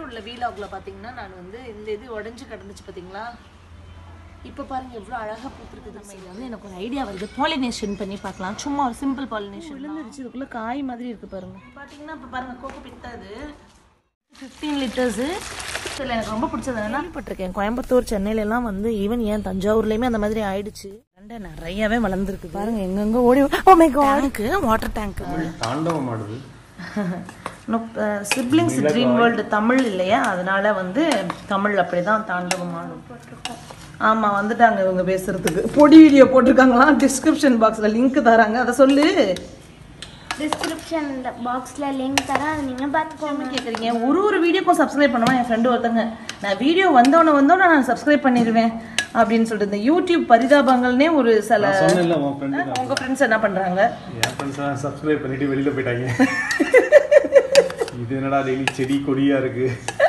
உள்ள வீலாக்ல பார்த்தீங்கன்னா நான் வந்து இந்த இது உடஞ்சி கிடந்துச்சு பார்த்தீங்களா இப்போ பாருங்க எவ்வளோ அழகாக பூத்துருக்குது நம்ம இது வந்து எனக்கு ஒரு ஐடியா வருது பாலினேஷன் பண்ணி பார்க்கலாம் சும்மா ஒரு சிம்பிள் பாலினேஷன் விழுந்துருச்சு இதுக்குள்ளே காய் மாதிரி இருக்கு பாருங்க பார்த்தீங்கன்னா இப்போ பாருங்க கோகோ பித்தா அது ஃபிஃப்டீன் லிட்டர்ஸு இதில் எனக்கு ரொம்ப பிடிச்சது என்னன்னா கேள்விப்பட்டிருக்கேன் கோயம்புத்தூர் சென்னையிலலாம் வந்து ஈவன் ஏன் தஞ்சாவூர்லேயுமே அந்த மாதிரி ஆயிடுச்சு ரெண்டை நிறையவே வளர்ந்துருக்கு பாருங்க எங்கெங்க ஓடி ஓ மை காடுக்கு வாட்டர் டேங்க் தாண்டவம் ஆடுது சிப்ளிங்ஸ் ட்ரீம் வேர்ல்டு தமிழ் இல்லையா அதனால வந்து தமிழ் அப்படிதான் தாண்டவம் ஆடும் ஆமா வந்துட்டாங்க இவங்க பேசுறதுக்கு பொடி வீடியோ போட்டிருக்காங்களா டிஸ்கிரிப்ஷன் பாக்ஸ்ல லிங்க் தராங்க அதை சொல்லு டிஸ்கிரிப்ஷன் பாக்ஸ்ல லிங்க் தரேன் அதை நீங்க பார்த்துக்கோங்க கேக்குறீங்க ஒரு ஒரு வீடியோக்கும் சப்ஸ்கிரைப் பண்ணுவேன் என் ஃப்ரெண்டு ஒருத்தங்க நான் வீடியோ வந்தோடனே வந்தோடனே நான் சப்ஸ்கிரைப் பண்ணிடுவேன் அப்படின்னு சொல்லிட்டு இந்த யூடியூப் பரிதாபங்கள்னே ஒரு சில நான் சொன்னேன்ல உன் ஃப்ரெண்டு உங்க ஃப்ரெண்ட்ஸ் என்ன பண்றாங்க என் ஃப்ரெண்ட்ஸ் எல்லாம் சப்ஸ்கிரைப் பண்ணிட்டு வெளியில போயிட்டாங்க இது என்னடா டெய்லி செடி கொடியா இருக்கு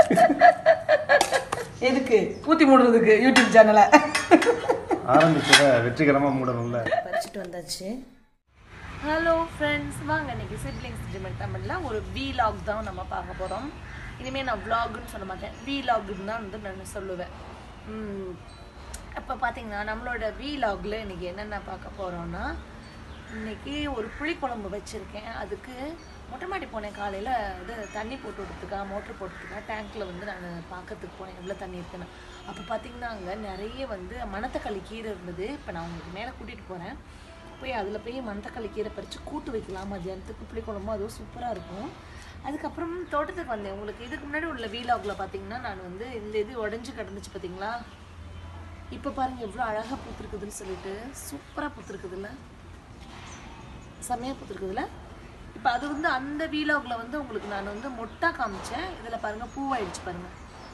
எதுக்கு பூத்தி மூடுறதுக்கு யூடியூப் சேனலை ஆரம்பிச்சத வெற்றிகரமா மூடணும்ல பறிச்சுட்டு வந்தாச்சு ஹலோ ஃப்ரெண்ட்ஸ் வாங்க இன்னைக்கு சிப்ளிங்ஸ் ஜிமெண்ட் தமிழில் ஒரு வீலாக் தான் நம்ம பார்க்க போகிறோம் இனிமேல் நான் vlogன்னு சொல்ல மாட்டேன் வீலாக்னு தான் வந்து நான் சொல்லுவேன் அப்போ பார்த்தீங்கன்னா நம்மளோட வீலாகில் இன்னைக்கு என்னென்ன பார்க்க போகிறோன்னா இன்னைக்கு ஒரு புளிக்குழம்பு வச்சுருக்கேன் அதுக்கு மொட்டை மாடி போனேன் காலையில் இது தண்ணி போட்டு விடுறதுக்கா மோட்ரு போட்டுருக்கா டேங்க்கில் வந்து நான் பார்க்கறதுக்கு போனேன் எவ்வளோ தண்ணி இருக்குன்னு அப்போ பார்த்தீங்கன்னா அங்கே நிறைய வந்து மணத்தக்காளி கீரை இருந்தது இப்போ நான் உங்களுக்கு மேலே கூட்டிகிட்டு போகிறேன் போய் அதில் போய் மணத்தக்காளி கீரை பறித்து கூட்டு வைக்கலாம் மதியானத்துக்கு புளிக்குழம்பு அதுவும் சூப்பராக இருக்கும் அதுக்கப்புறம் தோட்டத்துக்கு வந்தேன் உங்களுக்கு இதுக்கு முன்னாடி உள்ள வீலாகில் பார்த்தீங்கன்னா நான் வந்து இந்த இது உடஞ்சி கிடந்துச்சு பார்த்தீங்களா இப்போ பாருங்க எவ்வளோ அழகாக பூத்துருக்குதுன்னு சொல்லிட்டு சூப்பராக பூத்துருக்குதுல்ல செம்மையாக பூத்துருக்குதுல்ல இப்போ அது வந்து அந்த வீலாகில் வந்து உங்களுக்கு நான் வந்து மொட்டா காமிச்சேன் இதில் பாருங்க பூவாயிடுச்சு பாருங்க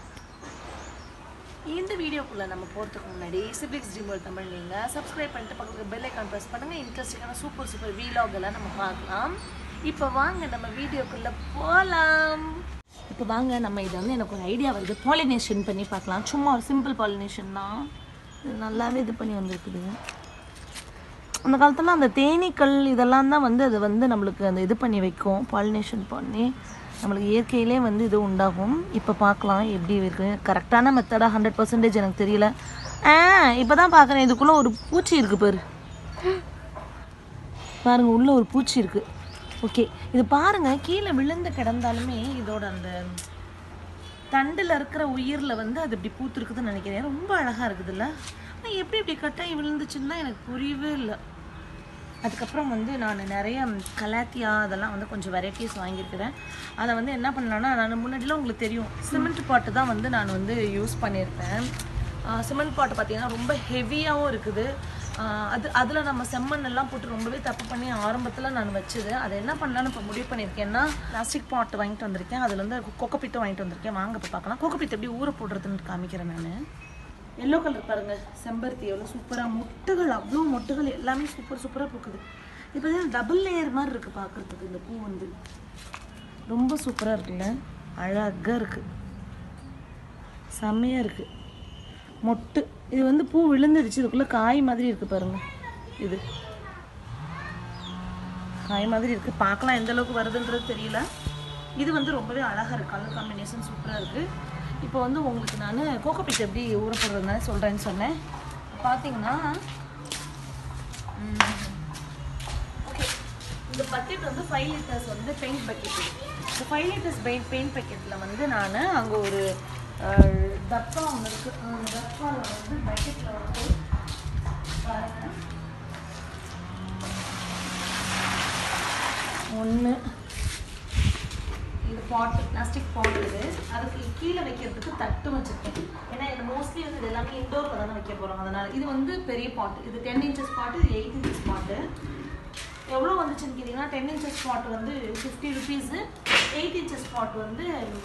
இந்த வீடியோக்குள்ளே நம்ம போகிறதுக்கு முன்னாடி சிபிக்ஸ் ஜிமல் தமிழ் நீங்கள் சப்ஸ்கிரைப் பண்ணிட்டு பக்கத்துக்கு பெல் ஐக்கான் ப்ரெஸ் பண்ணுங்கள் இன்ட்ரெஸ்டிங்கான சூப்பர் சூப்பர் வீலாக் எல்லாம் நம்ம பார்க்கலாம் இப்போ வாங்க நம்ம வீடியோக்குள்ளே போகலாம் இப்போ வாங்க நம்ம இதை வந்து எனக்கு ஒரு ஐடியா வருது பாலினேஷன் பண்ணி பார்க்கலாம் சும்மா ஒரு சிம்பிள் பாலினேஷன் தான் இது நல்லாவே இது பண்ணி வந்திருக்குது அந்த காலத்துல அந்த தேனீக்கள் இதெல்லாம் தான் வந்து அது வந்து நம்மளுக்கு அந்த இது பண்ணி வைக்கும் பாலினேஷன் பண்ணி நம்மளுக்கு இயற்கையிலே வந்து இது உண்டாகும் இப்போ பார்க்கலாம் எப்படி இருக்கு கரெக்டான மெத்தடாக ஹண்ட்ரட் பர்சன்டேஜ் எனக்கு தெரியல ஆ இப்போ தான் பார்க்குறேன் இதுக்குள்ளே ஒரு பூச்சி இருக்கு பாரு பாருங்க உள்ள ஒரு பூச்சி இருக்கு ஓகே இது பாருங்க கீழே விழுந்து கிடந்தாலுமே இதோட அந்த தண்டில் இருக்கிற உயிரில் வந்து அது இப்படி பூத்துருக்குதுன்னு நினைக்கிறேன் ரொம்ப அழகாக இருக்குதுல்ல ஆனால் எப்படி இப்படி கட்டாயி விழுந்துச்சுன்னு தான் எனக்கு புரியவே இல்லை அதுக்கப்புறம் வந்து நான் நிறைய கலாத்தியா அதெல்லாம் வந்து கொஞ்சம் வெரைட்டிஸ் வாங்கியிருக்கிறேன் அதை வந்து என்ன பண்ணலான்னா நான் முன்னாடிலாம் உங்களுக்கு தெரியும் சிமெண்ட் பாட்டு தான் வந்து நான் வந்து யூஸ் பண்ணியிருப்பேன் சிமெண்ட் பாட்டு பார்த்தீங்கன்னா ரொம்ப ஹெவியாகவும் இருக்குது ஆஹ் அது அதில் நம்ம செம்மண் எல்லாம் போட்டு ரொம்பவே தப்பு பண்ணி ஆரம்பத்தில் நான் வச்சது அதை என்ன பண்ணலான்னு இப்போ முடிவு பண்ணியிருக்கேன்னா பிளாஸ்டிக் பாட் வாங்கிட்டு வந்திருக்கேன் அதில் வந்து கொக்கப்பிட்டு வாங்கிட்டு வந்திருக்கேன் வாங்க இப்போ பார்க்கலாம் கொக்கப்பிட்டு எப்படி ஊற போடுறதுன்னு காமிக்கிறேன் நான் எல்லோ கலர் பாருங்க செம்பருத்தி எவ்வளோ சூப்பராக மொட்டுகள் அவ்வளோ மொட்டுகள் எல்லாமே சூப்பர் சூப்பராக பூக்குது இப்போ பார்த்தீங்கன்னா டபுள் லேயர் மாதிரி இருக்குது பார்க்குறதுக்கு இந்த பூ வந்து ரொம்ப சூப்பராக இருக்குல்ல அழகாக இருக்குது செம்மையாக இருக்குது மொட்டு இது வந்து பூ விழுந்துடுச்சு இதுக்குள்ளே காய் மாதிரி இருக்குது பாருங்க இது காய் மாதிரி இருக்குது பார்க்கலாம் எந்த அளவுக்கு வருதுன்றது தெரியல இது வந்து ரொம்பவே அழகாக இருக்குது கலர் காம்பினேஷன் சூப்பராக இருக்குது இப்போ வந்து உங்களுக்கு நான் கோகோ பிட் எப்படி ஊற போடுறதுனால சொல்கிறேன்னு சொன்னேன் பார்த்தீங்கன்னா ஓகே இந்த பக்கெட் வந்து ஃபைவ் லிட்டர்ஸ் வந்து பெயிண்ட் பக்கெட் இந்த ஃபைவ் லிட்டர்ஸ் பெயிண்ட் பெயிண்ட் பக்கெட்டில் வந்து நான் அங்கே ஒரு அஹ், டப்பா ஒன்று இருக்குது அந்த டப்பாவில் வந்து பக்கெட்டில் வந்து பாருங்கள் ஒன்று இது பாட்டு பிளாஸ்டிக் பாட் இது அதுக்கு கீழே வைக்கிறதுக்கு தட்டு வச்சிருக்கேன் ஏன்னா இது மோஸ்ட்லி வந்து இது எல்லாமே இண்டோரில் தானே வைக்க போகிறோம் அதனால் இது வந்து பெரிய பாட்டு இது டென் இன்ச்சஸ் பாட்டு இது எயிட் இன்ச்சஸ் பாட்டு எவ்வளோ வந்துச்சுன்னு கேட்டிங்கன்னா டென் இன்ச்சஸ் பாட் வந்து fifty rupees eight inches pot வந்து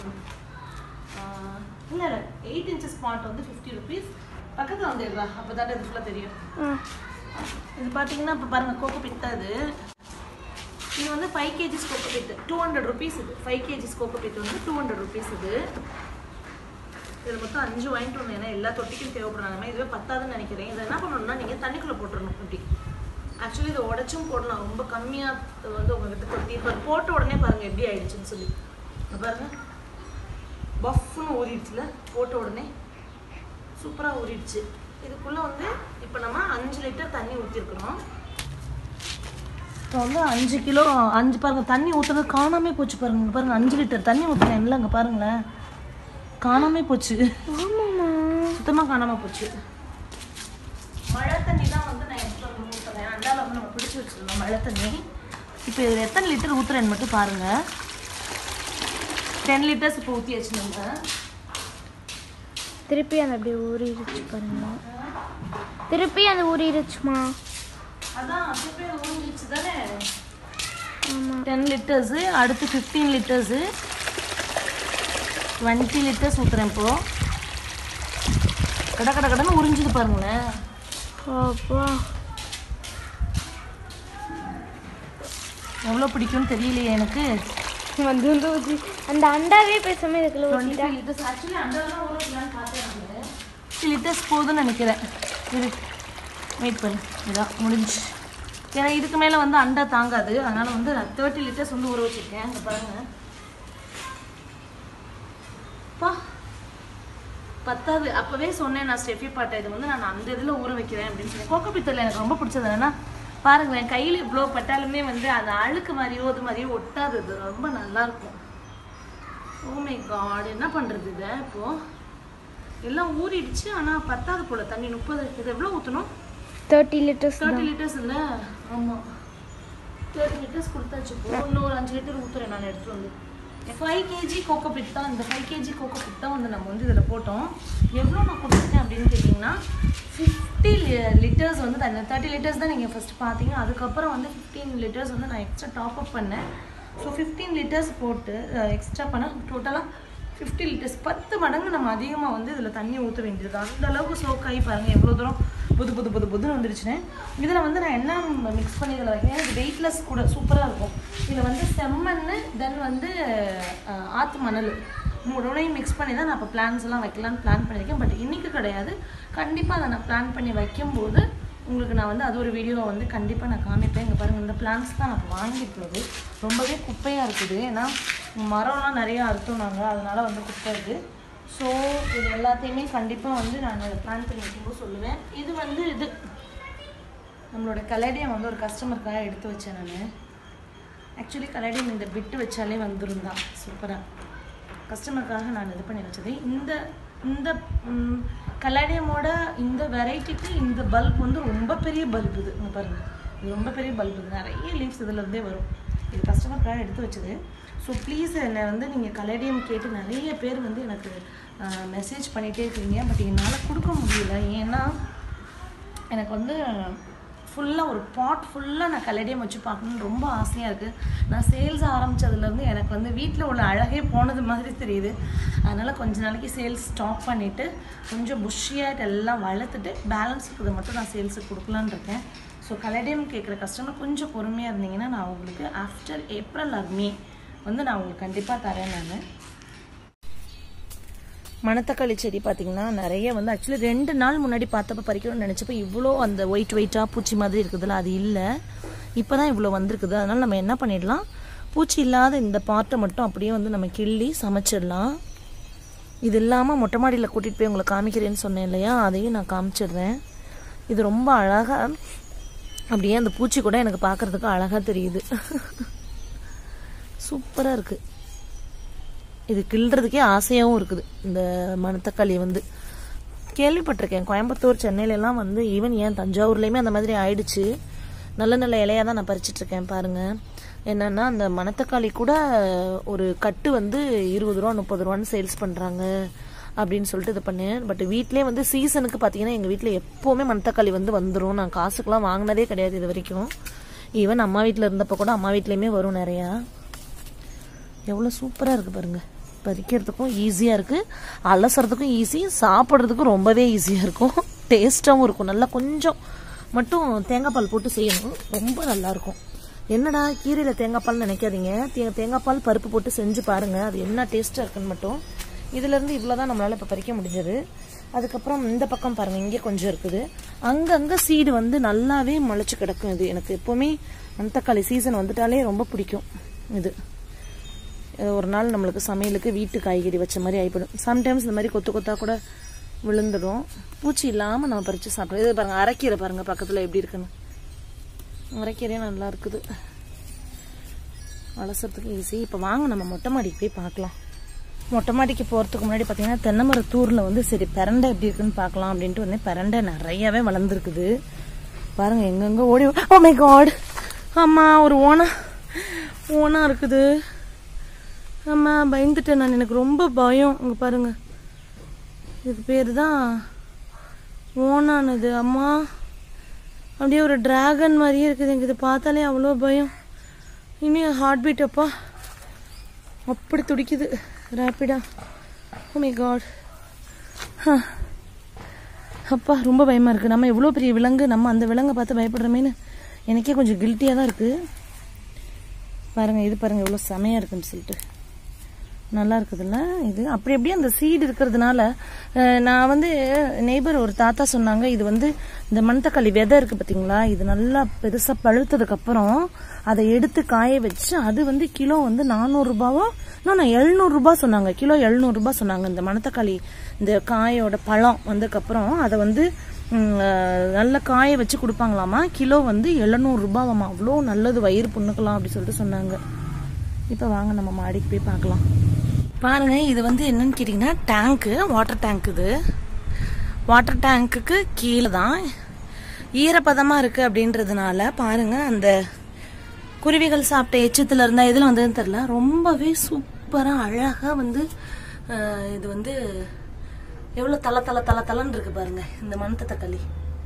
இல்லை இல்லை எயிட் இன்ச்சஸ் பாட் வந்து ஃபிஃப்டி ருபீஸ் பக்கத்தில் வந்துடுறா அப்போ தான் இது ஃபுல்லாக தெரியும் இது பார்த்தீங்கன்னா இப்போ பாருங்கள் கோகோ பித்தா இது இது வந்து five KGs coco peat two hundred rupees இது ஃபைவ் கேஜிஸ் கோகோ பிட் வந்து டூ ஹண்ட்ரட் ருபீஸ் இது இதில் மொத்தம் அஞ்சு வாங்கிட்டு வந்தேன் ஏன்னா எல்லா தொட்டிக்கும் தேவைப்படுறாங்க இதுவே பத்தாதுன்னு நினைக்கிறேன் இதை என்ன பண்ணணும்னா நீங்கள் தண்ணிக்குள்ளே போட்டுறணும் இப்படி ஆக்சுவலி இதை உடச்சும் போடலாம் ரொம்ப கம்மியாக வந்து உங்ககிட்ட கொட்டி இப்போ போட்ட உடனே பாருங்கள் எப்படி ஆயிடுச்சுன்னு சொல்லி இங்க பாருங்க பஃப்னு புசுக்குன்னு ஊறிடுச்சுல போட்ட உடனே சூப்பராக ஊறிடுச்சு இதுக்குள்ளே வந்து இப்போ நம்ம அஞ்சு லிட்டர் தண்ணி ஊற்றிருக்கிறோம் இப்போ வந்து அஞ்சு கிலோ அஞ்சு பாருங்க தண்ணி ஊற்றுறது காணாமே போச்சு பாருங்க இங்க பாருங்க அஞ்சு லிட்டர் தண்ணி ஊற்றுறேன் இல்லை அங்கே பாருங்களேன் காணாமே போச்சு ஆமாம்மா சுத்தமாக காணாம போச்சு மழை தண்ணி தான் வந்து நான் எடுத்து வந்து ஊற்றுறேன் அண்டால வந்து நம்ம பிடிச்சி வச்சிருந்தோம் மழை தண்ணி இப்போ இதில் எத்தனை லிட்டர் ஊற்றுறேன்னு மட்டும் பாருங்க டென் லிட்டர்ஸ் இப்போ ஊற்றி வச்சுருந்தேங்க திருப்பி அந்த அப்படியே ஊறிடுச்சு பாருங்க திருப்பி அந்த ஊறிடுச்சுமா அதான் அப்படியே ஊறிடுச்சு தானே ஆமா டென் லிட்டர்ஸு அடுத்து ஃபிஃப்டீன் லிட்டர்ஸு டுவெண்ட்டி லிட்டர்ஸ் ஊற்றுறேன் இப்போ கட கட கடன்னு உறிஞ்சுது பாருங்களேன் அப்பா எவ்வளோ பிடிக்கும்னு தெரியலையே எனக்கு வந்து வந்து ஊற்றி அந்த அண்டாவே பேசாம இதுக்குள்ள டுவெண்ட்டி ஊற்றிட்டா ஃபைவ் லிட்டர்ஸ் ஆக்சுவலி அண்டர்லாம் ஊற வைக்கலான்னு பார்த்தேன் ஃபிஃப்டி லிட்டர்ஸ் போதும்னு நினைக்கிறேன் இது வெயிட் பண்ணு இதான் முடிஞ்சு ஏன்னா இதுக்கு மேலே வந்து அண்டா தாங்காது அதனால வந்து நான் தேர்ட்டி லிட்டர்ஸ் வந்து ஊற வச்சிருக்கேன் இங்கே பாருங்க பா பத்தாது அப்போவே சொன்னேன் நான் ஸ்டெஃபி பாட்டை இது வந்து நான் அந்த இதில் ஊற வைக்கிறேன் அப்படின்னு சொல்லி கோகோ பித்தல் எனக்கு ரொம்ப பிடிச்சது என்னன்னா பாருங்களேன் கையில் இவ்வளோ பட்டாலுமே வந்து அந்த அழுக்கு மாதிரியோ இது மாதிரியோ ஒட்டாது இது ரொம்ப நல்லா இருக்கும் ஓ மை காட் என்ன பண்ணுறது இதை இப்போ எல்லாம் ஊறிடுச்சு ஆனால் பத்தாது போல தண்ணி முப்பது இது எவ்வளோ ஊற்றணும் தேர்ட்டி லிட்டர்ஸ் தேர்ட்டி லிட்டர்ஸ் இல்லை ஆமாம் தேர்ட்டி லிட்டர்ஸ் கொடுத்தாச்சு இப்போ இன்னும் ஒரு அஞ்சு லிட்டர் ஊற்றுறேன் நான் எடுத்துட்டு வந்து ஃபைவ் கேஜி கோகோ பிட் தான் இந்த ஃபைவ் கேஜி கோகோ பிட் தான் வந்து நம்ம வந்து இதில் போட்டோம் எவ்வளோ நான் கொடுத்துருக்கேன் அப்படின்னு கேட்டிங்கன்னா ஃபிஃப்டி லிட்டர்ஸ் வந்து தண்ணி தேர்ட்டி லிட்டர்ஸ் தான் நீங்கள் ஃபஸ்ட்டு பார்த்தீங்க அதுக்கப்புறம் வந்து ஃபிஃப்டீன் லிட்டர்ஸ் வந்து நான் எக்ஸ்ட்ரா டாப் அப் பண்ணேன் ஸோ ஃபிஃப்டீன் லிட்டர்ஸ் போட்டு எக்ஸ்ட்ரா பண்ண டோட்டலாக ஃபிஃப்டி லிட்டர்ஸ் பத்து மடங்கு நம்ம அதிகமாக வந்து இதில் தண்ணி ஊற்ற வேண்டியது அந்த அளவுக்கு சோக்காகி பாருங்கள் எவ்வளோ தூரம் புது புது புது புதுன்னு வந்துருச்சுன்னு இதில் வந்து நான் என்ன மிக்ஸ் பண்ணி இதில் வைக்கிறேன் இது வெயிட்லெஸ் கூட சூப்பராக இருக்கும் இதில் வந்து செம்மண் தென் வந்து அஹ், ஆத்து மணல் மூணையும் மிக்ஸ் பண்ணி தான் நான் இப்போ பிளான்ஸ் எல்லாம் வைக்கலான்னு பிளான் பண்ணியிருக்கேன் பட் இன்னைக்கு கிடையாது கண்டிப்பாக அதை நான் பிளான் பண்ணி வைக்கும்போது உங்களுக்கு நான் வந்து அது ஒரு வீடியோவை வந்து கண்டிப்பாக நான் காமிப்பேன் இங்கே பாருங்கள் இந்த பிளான்ஸ் தான் நான் இப்போ வாங்கியிருக்கிறது ரொம்பவே குப்பையாக இருக்குது ஏன்னா மரம்லாம் நிறையா அறுத்தோம் நாங்கள் அதனால வந்து குப்பை இருக்குது ஸோ இது எல்லாத்தையுமே கண்டிப்பாக வந்து நான் பிளான் பண்ணி வைக்கும்போது சொல்லுவேன் இது வந்து இது நம்மளோட கலடியம் வந்து ஒரு கஸ்டமருக்காக எடுத்து வச்சேன் நான் ஆக்சுவலி கலடியம் இந்த பிட்டு வச்சாலே வந்துடும் தான் சூப்பராக கஸ்டமருக்காக நான் இது பண்ணி வச்சது இந்த இந்த கலாடியமோட இந்த வெரைட்டிக்கு இந்த பல்ப் வந்து ரொம்ப பெரிய பல்ப் இது இங்க பாருங்க இது ரொம்ப பெரிய பல்ப் இது நிறைய லீவ்ஸ் இதுலேருந்தே வரும் இது கஸ்டமருக்காக எடுத்து வச்சது ஸோ ப்ளீஸ் என்னை வந்து நீங்கள் கலடியம் கேட்டு நிறைய பேர் வந்து எனக்கு மெசேஜ் பண்ணிகிட்டே இருக்கீங்க பட் என்னால் கொடுக்க முடியல ஏன்னா எனக்கு வந்து ஃபுல்லாக ஒரு பாட் ஃபுல்லாக நான் கல்லடியம் வச்சு பார்க்கணுன்னு ரொம்ப ஆசையாக இருக்குது நான் சேல்ஸ் ஆரம்பித்ததுலேருந்து எனக்கு வந்து வீட்டில் உள்ள அழகே போனது மாதிரி தெரியுது அதனால் கொஞ்ச நாளைக்கு சேல்ஸ் ஸ்டாப் பண்ணிவிட்டு கொஞ்சம் புஷ்ஷியாக எல்லாம் வளர்த்துட்டு பேலன்ஸ் இருக்கிறத மட்டும் நான் சேல்ஸுக்கு கொடுக்கலான்னு இருக்கேன் ஸோ கலடியம் கேட்குற கஸ்டமர் கொஞ்சம் பொறுமையாக இருந்தீங்கன்னா நான் உங்களுக்கு ஆஃப்டர் ஏப்ரல் ஆர் மே வந்து நான் உங்களுக்கு கண்டிப்பாக தரேன் நான் மணத்தக்காளி செடி பார்த்தீங்கன்னா நிறைய வந்து ஆக்சுவலி ரெண்டு நாள் முன்னாடி பார்த்தப்ப பறிக்கணும்னு நினச்சப்ப இவ்வளோ அந்த ஒயிட் ஒயிட்டாக பூச்சி மாதிரி இருக்குதுல்ல அது இல்லை இப்போ தான் இவ்வளோ வந்திருக்குது அதனால் நம்ம என்ன பண்ணிடலாம் பூச்சி இல்லாத இந்த பார்ட்டை மட்டும் அப்படியே வந்து நம்ம கிள்ளி சமைச்சிடலாம் இது இல்லாமல் மொட்டை மாடியில் கூட்டிகிட்டு போய் உங்களை காமிக்கிறேன்னு சொன்னேன் இல்லையா அதையும் நான் காமிச்சிடுறேன் இது ரொம்ப அழகாக அப்படியே அந்த பூச்சி கூட எனக்கு பார்க்குறதுக்கு அழகாக தெரியுது சூப்பராக இருக்குது இது கிள்றதுக்கே ஆசையாகவும் இருக்குது இந்த மணத்தக்காளி வந்து கேள்விப்பட்டிருக்கேன் கோயம்புத்தூர் சென்னையிலலாம் வந்து ஈவன் ஏன் தஞ்சாவூர்லேயுமே அந்த மாதிரி ஆயிடுச்சு நல்ல நல்ல இலையாக தான் நான் பறிச்சிட்டு இருக்கேன் பாருங்க என்னன்னா அந்த மணத்தக்காளி கூட ஒரு கட்டு வந்து இருபது ரூபா முப்பது ரூபான்னு சேல்ஸ் பண்ணுறாங்க அப்படின்னு சொல்லிட்டு இது பண்ணேன் பட் வீட்லேயே வந்து சீசனுக்கு பார்த்தீங்கன்னா எங்கள் வீட்டில் எப்போவுமே மணத்தக்காளி வந்து வந்துடும் நான் காசுக்கெலாம் வாங்கினதே கிடையாது இது வரைக்கும் ஈவன் அம்மா வீட்டில் இருந்தப்போ கூட அம்மா வீட்லேயுமே வரும் நிறையா எவ்வளோ சூப்பராக இருக்குது பாருங்க பறிக்கிறதுக்கும் ஈஸியாக இருக்குது அலசுறதுக்கும் ஈஸி சாப்பிட்றதுக்கும் ரொம்பவே ஈஸியாக இருக்கும் டேஸ்ட்டாகவும் இருக்கும் நல்லா கொஞ்சம் மட்டும் தேங்காய் பால் போட்டு செய்யணும் ரொம்ப நல்லாயிருக்கும் என்னடா கீரையில் தேங்காய் பால்னு நினைக்காதீங்க தே தேங்காய் பால் பருப்பு போட்டு செஞ்சு பாருங்கள் அது என்ன டேஸ்ட்டாக இருக்குன்னு மட்டும் இதுலேருந்து இவ்வளோ தான் நம்மளால் இப்போ பறிக்க முடிஞ்சது அதுக்கப்புறம் இந்த பக்கம் பாருங்கள் இங்கே கொஞ்சம் இருக்குது அங்கங்கே சீடு வந்து நல்லாவே முளைச்சி கிடக்கும் இது எனக்கு எப்போவுமே மணத்தக்காளி சீசன் வந்துட்டாலே ரொம்ப பிடிக்கும் இது இது ஒரு நாள் நம்மளுக்கு சமையலுக்கு வீட்டு காய்கறி வச்ச மாதிரி ஆகிப்படும் சம்டைம்ஸ் இந்த மாதிரி கொத்து கொத்தா கூட விழுந்துடும் பூச்சி இல்லாமல் நம்ம பறித்து சாப்பிடுவோம் இது பாருங்கள் அரைக்கீரை பாருங்கள் பக்கத்தில் எப்படி இருக்குன்னு அரைக்கீரையும் நல்லா இருக்குது வளர்சறதுக்கு ஈஸி இப்போ வாங்க நம்ம மொட்டை மாடிக்கு போய் பார்க்கலாம் மொட்டை மாடிக்கு போகிறதுக்கு முன்னாடி பார்த்தீங்கன்னா தென்னை மரத்தூரில் வந்து சரி பிரண்டை எப்படி இருக்குன்னு பார்க்கலாம் அப்படின்ட்டு வந்து பிரண்டை நிறையவே வளர்ந்துருக்குது பாருங்க எங்கெங்க ஓடி ஓ மை காட் அம்மா ஒரு ஓனா ஓனா இருக்குது அம்மா பயந்துட்டேன் நான் எனக்கு ரொம்ப பயம் இங்கே பாருங்க இதுக்கு பேர் தான் ஓனானது அம்மா அப்படியே ஒரு டிராகன் மாதிரியே இருக்குது எனக்கு இது பார்த்தாலே அவ்வளோ பயம் இனி ஹார்ட் பீட் அப்பா அப்படி துடிக்குது ரேப்பிடா ஓ மை காட் அப்பா ரொம்ப பயமாக இருக்குது நம்ம எவ்வளோ பெரிய விலங்கு நம்ம அந்த விலங்கை பார்த்து பயப்படுறோமேன்னு எனக்கே கொஞ்சம் கில்ட்டியாக தான் இருக்குது பாருங்கள் இது பாருங்கள் எவ்வளோ செமையாக இருக்குன்னு சொல்லிட்டு நல்லா இருக்குதுல்ல இது அப்படி அப்படியே அந்த சீடு இருக்கிறதுனால அஹ், நான் வந்து நெய்பர் ஒரு தாத்தா சொன்னாங்க இது வந்து இந்த மணத்தக்காளி விதை இருக்கு பார்த்தீங்களா இது நல்லா பெருசாக பழுத்ததுக்கு அப்புறம் அதை எடுத்து காய வச்சு அது வந்து கிலோ வந்து நானூறுரூபாவோ நான் எழுநூறுபா சொன்னாங்க கிலோ எழுநூறுபா சொன்னாங்க இந்த மணத்தக்காளி இந்த காயோட பழம் வந்ததுக்கப்புறம் அதை வந்து ம், அஹ், நல்லா காய வச்சு கொடுப்பாங்களாமா கிலோ வந்து எழுநூறுபாவாமா அவ்வளோ நல்லது வயிறு புண்ணுக்கலாம் அப்படி சொல்லிட்டு சொன்னாங்க இப்போ வாங்க நம்ம மாடிக்கு போய் பார்க்கலாம் பாருங்க இது வந்து என்னன்னு கேட்டிங்கன்னா டேங்க்கு வாட்டர் டேங்க் இது வாட்டர் டேங்க்குக்கு கீழே தான் ஈரப்பதமாக இருக்குது அப்படின்றதுனால பாருங்க அந்த குருவிகள் சாப்பிட்ட எச்சத்தில் இருந்தால் எதில் வந்ததுன்னு தெரில ரொம்பவே சூப்பராக அழகாக வந்து அஹ், இது வந்து எவ்வளோ தலை தலை தலை தலைன்னு இருக்கு பாருங்க இந்த மணத்த தக்காளி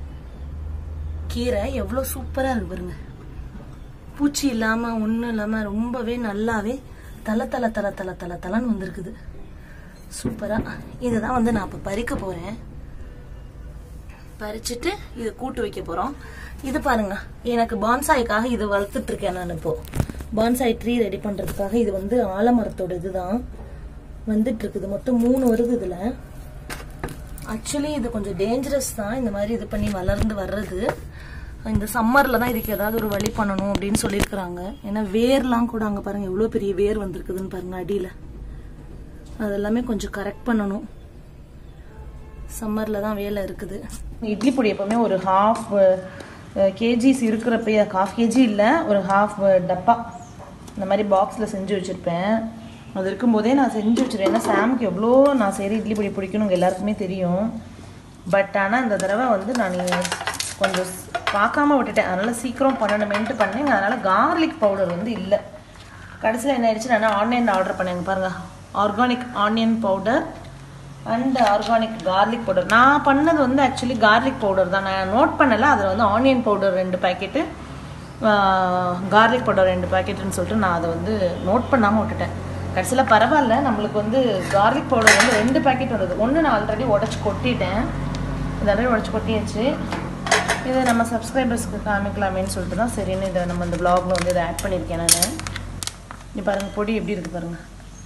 கீரை எவ்வளோ சூப்பராக இருக்கு பாருங்க பூச்சி இல்லாம ஒண்ணும் இல்லாம ரொம்பவே நல்லாவே தல தல தல தல தல தலன்னு வந்திருக்குது சூப்பரா இதுதான் வந்து நான் இப்ப பறிக்க போறேன் பறிச்சுட்டு இது கூட்டு வைக்க போறோம் இது பாருங்க எனக்கு பான்சாய்க்காக இது வளர்த்துட்டு இருக்கேன் நான் இப்போ பான்சாய் ட்ரீ ரெடி பண்றதுக்காக இது வந்து ஆலமரத்தோட இதுதான் வந்துட்டு இருக்குது மொத்தம் மூணு வருது இதுல ஆக்சுவலி இது கொஞ்சம் டேஞ்சரஸ் தான் இந்த மாதிரி இது பண்ணி வளர்ந்து வர்றது இந்த சம்மர்ல தான் இதுக்கு ஏதாவது ஒரு வழி பண்ணணும் அப்படின்னு சொல்லியிருக்கிறாங்க ஏன்னா வேர்லாம் கூட அங்க பாருங்க எவ்வளவு பெரிய வேர் வந்திருக்குதுன்னு பாருங்க அடியில அதெல்லாமே கொஞ்சம் கரெக்ட் பண்ணணும் சம்மர்ல தான் வேலை இருக்குது இட்லி பொடி எப்பவுமே ஒரு ஹாஃப் கேஜிஸ் இருக்கிறப்ப ஹாஃப் கேஜி இல்லை ஒரு ஹாஃப் டப்பா இந்த மாதிரி பாக்ஸில் செஞ்சு வச்சுருப்பேன் அது இருக்கும்போதே நான் செஞ்சு வச்சிருவேன் ஏன்னா சாமுக்கு எவ்வளோ நான் செய்கிற இட்லி பொடி பிடிக்கணும் எல்லாருக்குமே தெரியும் பட் ஆனால் இந்த தடவை வந்து நான் கொஞ்சம் ஸ்- பார்க்காம விட்டுட்டேன் அதனால் சீக்கிரம் பண்ணணுமேன்ட்டு பண்ணேன் அதனால் கார்லிக் பவுடர் வந்து இல்லை கடைசியில் என்ன ஆயிடுச்சு நான் ஆன்லைனில் ஆர்டர் பண்ணேங்க பாருங்கள் organic onion powder and organic garlic powder நான் பண்ணது வந்து ஆக்சுவலி கார்லிக் பவுடர் தான் நான் நோட் பண்ணலை அதில் வந்து ஆனியன் பவுடர் ரெண்டு பாக்கெட்டு கார்லிக் பவுடர் ரெண்டு பாக்கெட்டுன்னு சொல்லிட்டு நான் அதை வந்து நோட் பண்ணாமல் விட்டுட்டேன் கடைசியில் பரவாயில்ல நம்மளுக்கு வந்து கார்லிக் பவுடர் வந்து ரெண்டு பாக்கெட் வந்தது ஒன்று நான் ஆல்ரெடி உடச்சி கொட்டிட்டேன் இது ஆல்ரெடி உடச்சி கொட்டியாச்சு இது நம்ம சப்ஸ்கிரைபர்ஸ்க்கு காமிக்கலாமேன்னு சொல்லிட்டு தான் சரின்னு இதை நம்ம இந்த vlogல வந்து இதை ஆட் பண்ணியிருக்கேன் நான் இங்க பாருங்க பொடி எப்படி இருக்கு பாருங்க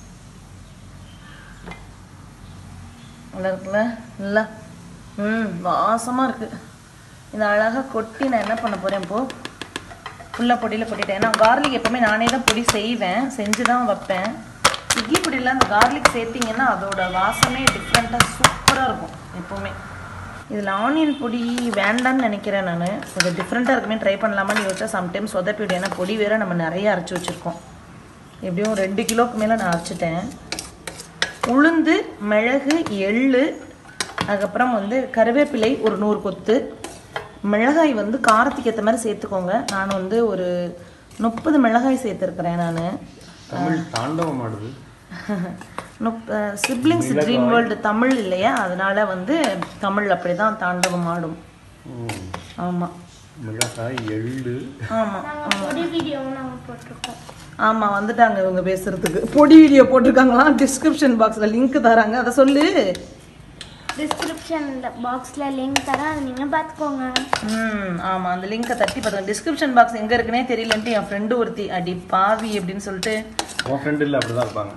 நல்லா இருக்குல்ல நல்லா ம் வாசமாக இருக்கு இதை அழகாக கொட்டி நான் என்ன பண்ண போகிறேன் இப்போ ஃபுல்லாக பொடியில் கொட்டிட்டேன் ஏன்னா கார்லிக் எப்பவுமே நானே தான் பொடி செய்வேன் செஞ்சு தான் வைப்பேன் இட்லி பொடியில் அந்த கார்லிக் சேர்த்திங்கன்னா அதோட வாசமே டிஃப்ரெண்ட்டாக சூப்பராக இருக்கும் எப்போவுமே இதில் ஆனியன் பொடி வேண்டாம்னு நினைக்கிறேன் நான் கொஞ்சம் டிஃப்ரெண்ட்டாக இருக்குமே ட்ரை பண்ணலாமான்னு யோசிச்சா சம்டைம்ஸ் சொதப்பிவிடும் ஏன்னா பொடி வேற நம்ம நிறைய அரைச்சி வச்சுருக்கோம் எப்படியும் ரெண்டு கிலோக்கு மேலே நான் அரைச்சிட்டேன் உளுந்து மிளகு எள்ளு அதுக்கப்புறம் வந்து கருவேப்பிலை ஒரு நூறு கொத்து மிளகாய் வந்து காரத்துக்கு ஏற்ற மாதிரி சேர்த்துக்கோங்க நான் வந்து ஒரு முப்பது மிளகாய் சேர்த்துருக்கிறேன் நான் தமிழ் தாண்டவம் ஆடுது சிப்ளிங்ஸ் ட்ரீம் வேர்ல்டு தமிழ் இல்லையா அதனால வந்து தமிழ் அப்படி தான் தாண்டவம் ஆடும் ம். ஆமாம் மிளகாய் எள்ளு ஆமாம் நாங்கள் ஒரு வீடியோவும் நாங்கள் போட்டிருக்கோம் ஆமாம் வந்துட்டாங்க இவங்க பேசுறதுக்கு பொடி வீடியோ போட்டிருக்காங்களா டிஸ்கிரிப்ஷன் பாக்ஸில் லிங்க் தராங்க அதை சொல்லு டிஸ்கிரிப்ஷன் பாக்ஸில் லிங்க் தரேன் அதை நீங்கள் பார்த்துக்கோங்க ம் ஆமாம் அந்த லிங்கை தட்டி பார்த்தேன் டிஸ்கிரிப்ஷன் பாக்ஸ் எங்கே இருக்குன்னே தெரியலன்ட்டு என் ஃப்ரெண்டு ஒருத்தி அடி பாவி அப்படின்னு சொல்லிட்டு உன் ஃப்ரெண்டு இல்லை அப்படிதான் இருப்பாங்க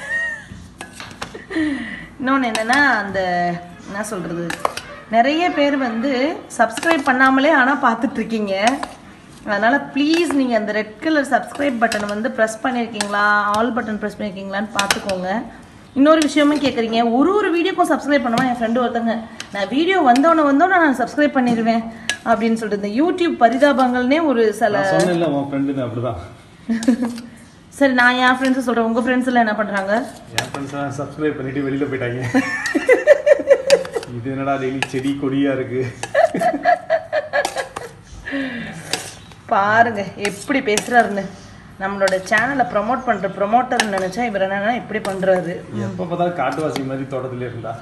இன்னொன்று என்னன்னா அந்த என்ன சொல்கிறது நிறைய பேர் வந்து சப்ஸ்கிரைப் பண்ணாமலே ஆனால் பார்த்துட்ருக்கீங்க அதனால ப்ளீஸ் நீங்கள் அந்த ரெட் கலர் சப்ஸ்கிரைப் பட்டனை வந்து ப்ரெஸ் பண்ணியிருக்கீங்களா ஆல் பட்டன் ப்ரெஸ் பண்ணியிருக்கீங்களான்னு பார்த்துக்கோங்க இன்னொரு விஷயமும் கேட்குறீங்க ஒரு ஒரு வீடியோக்கும் சப்ஸ்கிரைப் பண்ணுவேன் என் ஃப்ரெண்டு ஒருத்தங்க நான் வீடியோ வந்தோடனே வந்தோடனே நான் சப்ஸ்கிரைப் பண்ணிடுவேன் அப்படின்னு சொல்லிட்டு இந்த யூடியூப் பரிதாபங்கள்னே ஒரு சில நான் சொன்னேன்ல உன் ஃப்ரெண்டுன்னு அப்படிதான் சரி நான் என் ஃப்ரெண்ட்ஸை சொல்கிறேன் உங்கள் ஃப்ரெண்ட்ஸ் எல்லாம் என்ன பண்ணுறாங்க என் ஃப்ரெண்ட்ஸ் சப்ஸ்கிரைப் பண்ணிட்டு வெளியில போயிட்டாங்க இது என்னடா டெய்லி செடி கொடியா இருக்கு பாருங்க எப்படி பேசுறாருன்னு நம்மளோட சேனலை ப்ரமோட் பண்ற ப்ரொமோட்டர்னு நினைச்சா இவர் என்னன்னா இப்படி பண்றாரு எப்ப பார்த்தாலும் காட்டுவாசி மாதிரி தோட்டத்திலே இருந்தா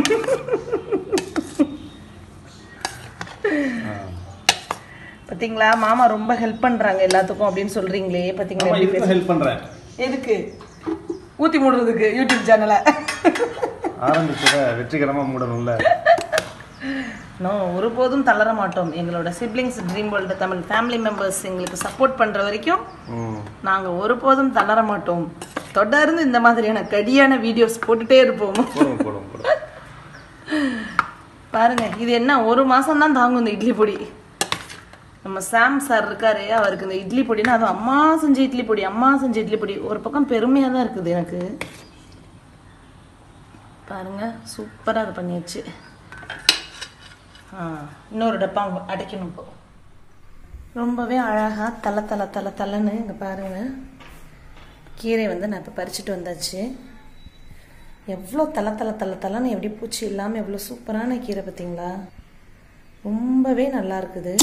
பாத்தீங்களா மாமா ரொம்ப ஹெல்ப் பண்றாங்க எல்லாத்துக்கும் அப்படின்னு சொல்றீங்களே பாத்தீங்களா ஆமா எப்படி இதுக்கும் ஹெல்ப் பண்றேன் பேச- எதுக்கு ஊத்தி மூடுறதுக்கு யூடியூப் சேனலை ஆரம்பிச்சத வெற்றிகரமா மூடணும்ல நோ ஒருபோதும் தளர மாட்டோம் எங்களோட siblings dream world Tamil family members எங்களுக்கு சப்போர்ட் பண்ற வரைக்கும் ம். நாங்க ஒருபோதும் தளர மாட்டோம் தொடர்ந்து இந்த மாதிரியான கடியான வீடியோஸ் போட்டுட்டே இருப்போம் போடுவோம் போடுவோம் போடுவோம் பாருங்க இது என்ன ஒரு மாசம் தான் தாங்கும் இந்த இட்லி பொடி நம்ம சாம் சார் இருக்காரு அவருக்கு இந்த இட்லி பொடினா அதுவும் அம்மா செஞ்ச இட்லி பொடி அம்மா செஞ்ச இட்லி பொடி ஒரு பக்கம் பெருமையா தான் இருக்குது எனக்கு பாருங்க சூப்பரா அது பண்ணியாச்சு ஆ இன்னொரு டப்பா அங்க அடைக்கணும் இப்போ ரொம்பவே அழகா தலை தலை தலை தலைன்னு இங்க பாருங்க கீரை வந்து நான் இப்போ பறிச்சுட்டு வந்தாச்சு எவ்வளோ தலை தலை தலை தலைன்னு எப்படி பூச்சி இல்லாமல் எவ்வளோ சூப்பரான கீரை பார்த்தீங்களா ரொம்பவே நல்லா இருக்குது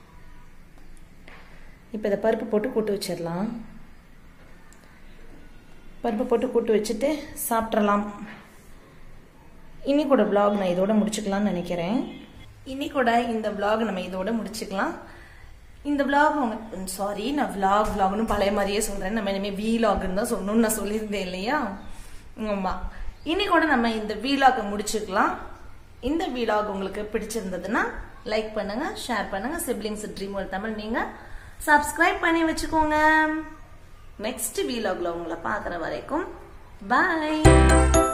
இப்போ இதை பருப்பு போட்டு கூட்டு வச்சிடலாம் பருப்பு போட்டு கூட்டு வச்சுட்டு சாப்பிட்றலாம் இன்னைக்கோட vlog நான் இதோட முடிச்சுக்கலாம்னு நினைக்கிறேன் இன்னைக்கோட இந்த vlog நம்ம இதோட முடிச்சுக்கலாம் இந்த vlog உங்க சாரி நான் vlog vlogனு பழைய மாதிரியே சொல்கிறேன் நம்ம இனிமேல் வீலாக்னு தான் சொல்லணும்னு நான் சொல்லியிருந்தேன் இல்லையா ஆமாம் இன்னைக்கோட நம்ம இந்த வீலாகை முடிச்சுக்கலாம் இந்த வீலாக் உங்களுக்கு பிடிச்சிருந்ததுன்னா லைக் பண்ணுங்க ஷேர் பண்ணுங்க சிப்ளிங்ஸ் ட்ரீம் வேர்ல்ட் தமிழ் நீங்க சப்ஸ்கிரைப் பண்ணி வச்சுக்கோங்க நெக்ஸ்ட் வீலாக்ல உங்களை பார்க்குற வரைக்கும் பாய்